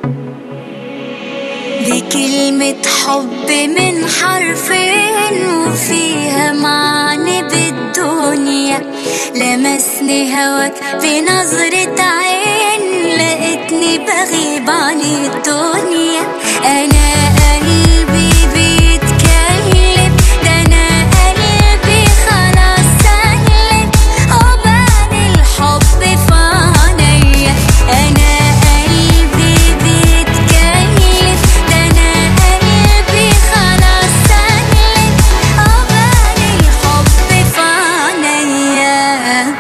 دي كلمة حب من حرفين وفيها معنى بالدنيا لمسني هواك بنظرة عين لقيتني بغيب عن الدنيا أنا قلبي بيتكلم ده أنا قلبي خلاص سلم عقبال الحب في عينيا أنا قلبي بيتكلم ده أنا قلبي خلاص سلم عقبال الحب في عينيا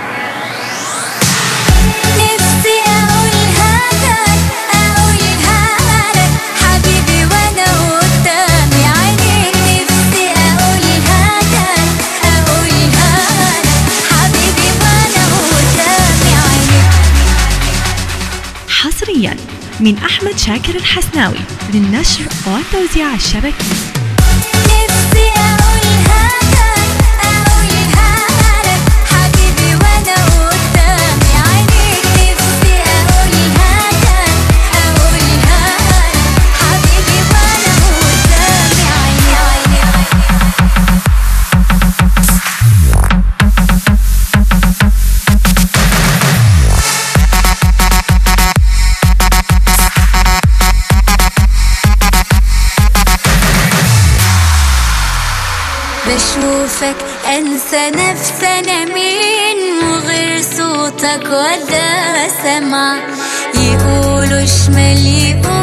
نفسي اقولها لك اقولها لك حبيبي وانا قدامي عينيك نفسي اقولها لك اقولها لك حبيبي وانا قدامي عينيك حصريا من أحمد شاكر الحسناوي للنشر والتوزيع الشبكي نفسي اقولها لك اقولها لك حبيبي وانا قدامي عينيك نفسي اقولها لك اقولها لك حبيبي وانا قدامي عيني عيني عيني بشوفك انسى نفسي انا مين وغير صوتك ولا سمع يقولوا شمال يقولوا